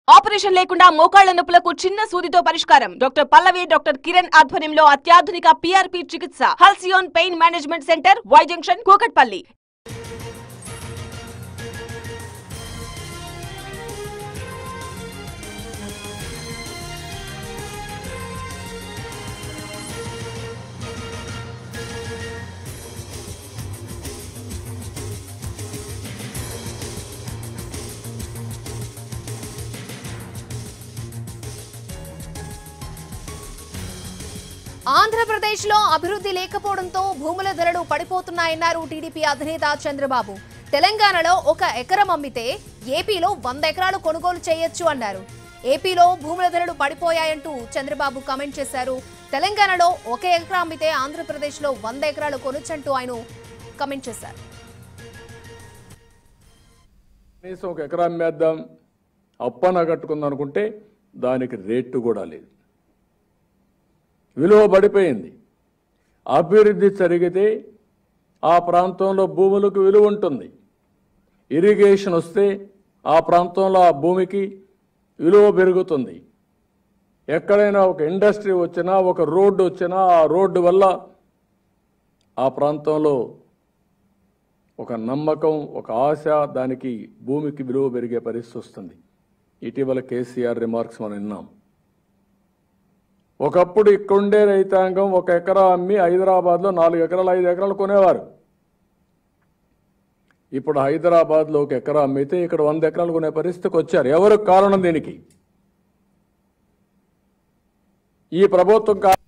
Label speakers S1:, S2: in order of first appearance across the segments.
S1: operation లేకుండా మోకాళ్ల నొప్పులకు చిన్న సూదితో పరిష్కారం డాక్టర్ పల్లవి డాక్టర్ కిరణ్ ఆధ్వర్యంలో అత్యాధునిక పిఆర్పి చికిత్స Halcyon pain management center Y junction Kukatpally
S2: ఆంధ్రప్రదేశ్లో అభివృద్ధి లేకపోవడంతో భూముల ధరలు పడిపోతున్నాయన్నారు టీడీపీ అధినేత చంద్రబాబు తెలంగాణలో ఒక ఎకరం అమ్మితే ఏపీలో వంద ఎకరాలు కొనుగోలు చేయొచ్చు అన్నారు ఏపీలో భూముల ధరలు పడిపోయాయంటూ చంద్రబాబు కామెంట్ చేశారు తెలంగాణలో ఒక ఎకరం అమ్మితే ఆంధ్రప్రదేశ్లో వంద ఎకరాలు కొనొచ్చంటూ ఆయన కామెంట్ చేశారు
S3: కనీసం ఒక ఎకరా అమ్మేద్దాం అప్పన కట్టుకుందాం అనుకుంటే దానికి రేటు కూడా లేదు విలువ పడిపోయింది అభివృద్ధి జరిగితే ఆ ప్రాంతంలో భూములకు విలువ ఉంటుంది ఇరిగేషన్ వస్తే ఆ ప్రాంతంలో ఆ భూమికి విలువ పెరుగుతుంది ఎక్కడైనా ఒక ఇండస్ట్రీ వచ్చినా ఒక రోడ్డు వచ్చినా ఆ రోడ్డు వల్ల ఆ ప్రాంతంలో ఒక నమ్మకం ఒక ఆశ దానికి భూమికి విలువ పెరిగే పరిస్థితి వస్తుంది ఇటీవల కేసీఆర్ రిమార్క్స్ మనం విన్నాం ఒకప్పుడు ఇక్కడుండే రైతాంగం ఒక ఎకరా అమ్మి హైదరాబాద్లో నాలుగు ఎకరాలు ఐదు ఎకరాలు కొనేవారు ఇప్పుడు హైదరాబాద్లో ఒక ఎకరా అమ్మితే ఇక్కడ వంద ఎకరాలు కొనే పరిస్థితికి వచ్చారు ఎవరు కారణం దీనికి ఈ ప్రభుత్వం కా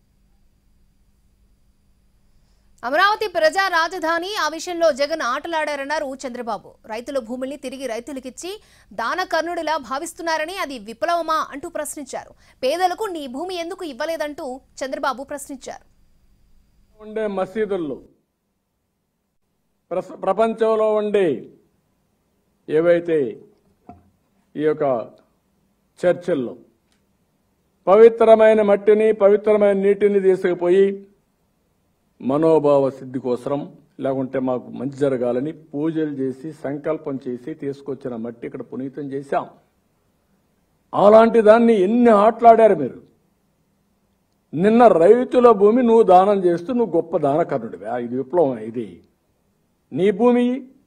S2: అమరావతి ప్రజా రాజధాని ఆ విషయంలో జగన్ ఆటలాడారన్నారు చంద్రబాబు రైతుల భూముల్ని తిరిగి రైతులకిచ్చి దాన కర్ణుడిలా భావిస్తున్నారని అది విప్లవమా అంటూ ప్రశ్నించారు పేదలకు నీ భూమి ఎందుకు ఇవ్వలేదంటూ చంద్రబాబు ప్రశ్నించారు
S3: ఉండే మసీదుల్లో ప్రస- ప్రపంచంలో ఉండే ఏవైతే ఈ యొక్క చర్చిల్లో పవిత్రమైన మట్టిని పవిత్రమైన నీటిని తీసుకుపోయి మనోభావ సిద్ధి కోసం లేకుంటే మాకు మంచి జరగాలని పూజలు చేసి సంకల్పం చేసి తీసుకొచ్చిన మట్టి ఇక్కడ పునీతం చేశాం అలాంటి దాన్ని ఎన్ని ఆటలాడారు మీరు నిన్న రైతుల భూమి నువ్వు దానం చేస్తూ నువ్వు గొప్ప దానకర్ణుడివా ఇది విప్లవం ఇది నీ భూమి